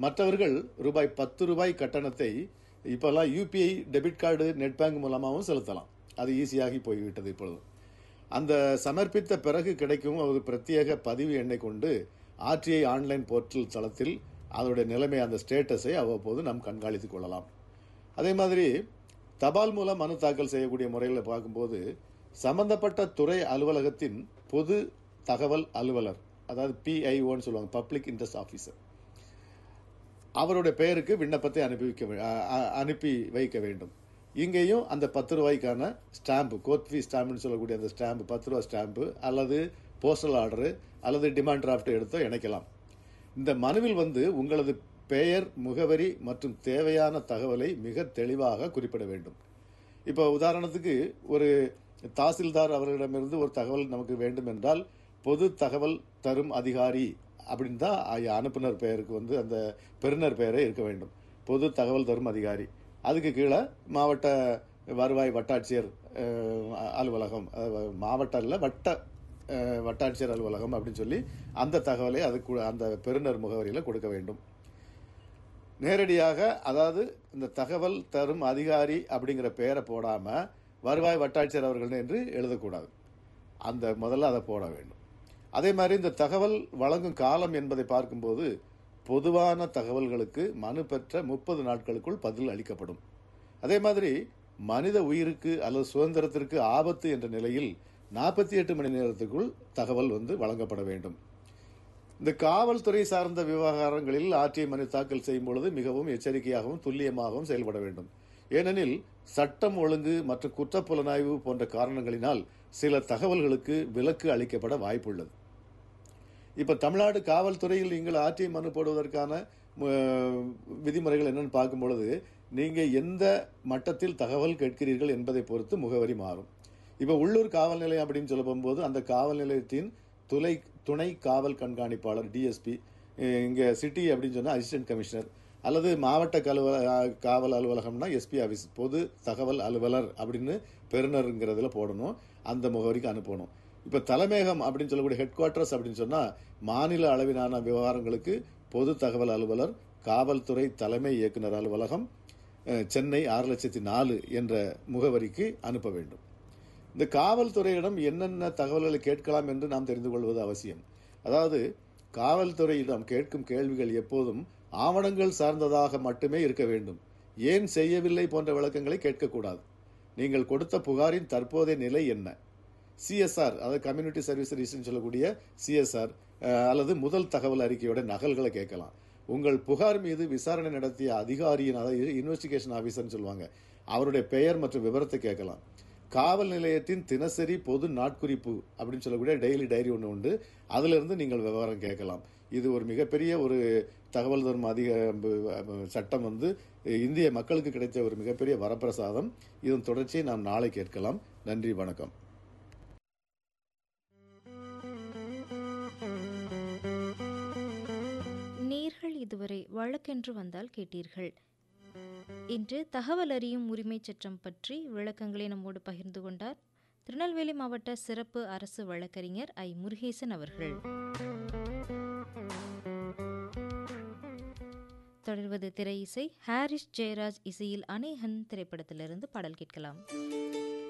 மற்றவர்கள் ரூபாய் பத்து ரூபாய் கட்டணத்தை இப்பெல்லாம் UPI debit card net bank மூலமாகவும் செலுத்தலாம் அது ஈஸியாகி போய்விட்டது இப்பொழுது அந்த சமர்ப்பித்த பிறகு கிடைக்கும் ஒரு பிரத்யேக பதிவு எண்ணை கொண்டு ஆர்டிஐ ஆன்லைன் போர்ட்டல் தளத்தில் அதோடைய நிலைமை அந்த ஸ்டேட்டஸை அவ்வப்போது நாம் கண்காணித்துக் கொள்ளலாம் அதே மாதிரி தபால் மூலம் மனு தாக்கல் செய்யக்கூடிய முறையில் பார்க்கும்போது சம்பந்தப்பட்ட துறை அலுவலகத்தின் பொது தகவல் அலுவலர் அதாவது பிஐஓன்னு சொல்லுவாங்க பப்ளிக் இன்ட்ரெஸ்ட் ஆஃபீஸர் அவருடைய பெயருக்கு விண்ணப்பத்தை அனுப்பி வைக்க வே- அ- அ- அனுப்பி வைக்க வேண்டும் இங்கேயும் அந்த பத்து ரூபாய்க்கான ஸ்டாம்பு கோத்வி ஸ்டாம்புன்னு சொல்லக்கூடிய அந்த ஸ்டாம்பு பத்து ரூபா ஸ்டாம்பு அல்லது போஸ்டல் ஆர்டரு அல்லது டிமாண்ட் டிராஃப்ட் எடுத்தோ இணைக்கலாம் இந்த மனுவில் வந்து உங்களது பெயர் முகவரி மற்றும் தேவையான தகவலை மிக தெளிவாக குறிப்பிட வேண்டும் இப்போ உதாரணத்துக்கு ஒரு தாசில்தார் அவர்களிடமிருந்து ஒரு தகவல் நமக்கு வேண்டும் என்றால் பொது தகவல் தரும் அதிகாரி அப்படின்னு தான் ஐ- அனுப்புனர் பெயருக்கு வந்து அந்த பெறுநர் பெயரே இருக்க வேண்டும் பொது தகவல் தரும் அதிகாரி அதுக்கு கீழே மாவட்ட வருவாய் வட்டாட்சியர் அஹ், அலுவலகம் அஹ், மாவட்ட இல்ல வட்ட அஹ், வட்டாட்சியர் அலுவலகம் அப்படின்னு சொல்லி அந்த தகவலை அதுக்கு அந்த பெறுநர் முகவரியில் கொடுக்க வேண்டும் நேரடியாக அதாவது இந்த தகவல் தரும் அதிகாரி அப்படிங்கிற பெயரை போடாம வருவாய் வட்டாட்சியர் அவர்கள் என்று எழுதக்கூடாது அந்த முதல்ல அதை போட வேண்டும் அதே மாதிரி இந்த தகவல் வழங்கும் காலம் என்பதை பார்க்கும்போது பொதுவான தகவல்களுக்கு மனு பெற்ற முப்பது நாட்களுக்குள் பதில் அளிக்கப்படும் அதே மாதிரி மனித உயிருக்கு அல்லது சுதந்திரத்திற்கு ஆபத்து என்ற நிலையில் நாற்பத்தி எட்டு மணி நேரத்துக்குள் தகவல் வந்து வழங்கப்பட வேண்டும் இந்த காவல்துறை சார்ந்த விவகாரங்களில் ஆர்டிஐ மனு தாக்கல் செய்யும் பொழுது மிகவும் எச்சரிக்கையாகவும் துல்லியமாகவும் செயல்பட வேண்டும் ஏனெனில் சட்டம் ஒழுங்கு மற்றும் குற்றப்புலனாய்வு போன்ற காரணங்களினால் சில தகவல்களுக்கு விலக்கு அளிக்கப்பட வாய்ப்புள்ளது இப்ப தமிழ்நாடு காவல்துறையில் நீங்கள் ஆர்டிஐ மனு போடுவதற்கான அஹ், விதிமுறைகள் என்னன்னு பார்க்கும் பொழுது நீங்க எந்த மட்டத்தில் தகவல் கேட்கிறீர்கள் என்பதை பொறுத்து முகவரி மாறும் இப்ப உள்ளூர் காவல் நிலையம் அப்படின்னு சொல்ல போகும்போது அந்த காவல் நிலையத்தின் துணை துணை காவல் கண்காணிப்பாளர் டிஎஸ்பி இங்க சிட்டி அப்படின்னு சொன்னா அசிஸ்டன்ட் கமிஷனர் அல்லது மாவட்ட கலுவல காவல் அலுவலகம்னா எஸ்பி ஆபீஸ் பொது தகவல் அலுவலர் அப்படின்னு பெறுநருங்கிறதுல போடணும் அந்த முகவரிக்கு அனுப்பணும் இப்ப தலைமையகம் அப்படின்னு சொல்லக்கூடிய ஹெட் குவார்ட்டர்ஸ் அப்படின்னு சொன்னா மாநில அளவிலான விவகாரங்களுக்கு பொது தகவல் அலுவலர் காவல்துறை தலைமை இயக்குனர் அலுவலகம் அஹ், சென்னை ஆறு லட்சத்தி நாலு என்ற முகவரிக்கு அனுப்ப வேண்டும் இந்த காவல்துறையிடம் என்னென்ன தகவல்களை கேட்கலாம் என்று நாம் தெரிந்து கொள்வது அவசியம் அதாவது காவல்துறையிடம் கேட்கும் கேள்விகள் எப்போதும் ஆவணங்கள் சார்ந்ததாக மட்டுமே இருக்க வேண்டும் ஏன் செய்யவில்லை போன்ற விளக்கங்களை கேட்கக்கூடாது நீங்கள் கொடுத்த புகாரின் தற்போதைய நிலை என்ன சிஎஸ்ஆர் அதாவது கம்யூனிட்டி சர்வீஸ் ரிஜிஸ்ட்ரேஷன் சொல்லக்கூடிய சிஎஸ்ஆர் அல்லது முதல் தகவல் அறிக்கையோட நகல்களை கேட்கலாம் உங்கள் புகார் மீது விசாரணை நடத்திய அதிகாரியின் அதாவது இன்வெஸ்டிகேஷன் ஆபீசர்னு சொல்லுவாங்க அவருடைய பெயர் மற்றும் விவரத்தை கேட்கலாம் காவல் நிலையத்தின் தினசரி பொது நாட்குறிப்பு அப்படின்னு சொல்லக்கூடிய டெய்லி டைரி ஒன்று உண்டு அதுல இருந்து நீங்கள் விவரம் கேட்கலாம் இது ஒரு மிகப்பெரிய ஒரு தகவல் தரும் அதிக அஹ், சட்டம் வந்து இந்திய மக்களுக்கு கிடைத்த ஒரு மிகப்பெரிய வரப்பிரசாதம் இதன் தொடர்ச்சியை நாம் நாளை கேட்கலாம் நன்றி வணக்கம் நேர்கள் இதுவரை வழக்கென்று வந்தால் கேட்டீர்கள் இன்று தகவல் அறியும் உரிமைச் சட்டம் பற்றி விளக்கங்களை நம்மோடு பகிர்ந்து கொண்டார் திருநெல்வேலி மாவட்ட சிறப்பு அரசு வழக்கறிஞர் ஐ முருகேசன் அவர்கள் தொடர்வது திரை இசை ஹாரிஸ் ஜெயராஜ் இசையில் அநேகன் திரைப்படத்திலிருந்து பாடல் கேட்கலாம்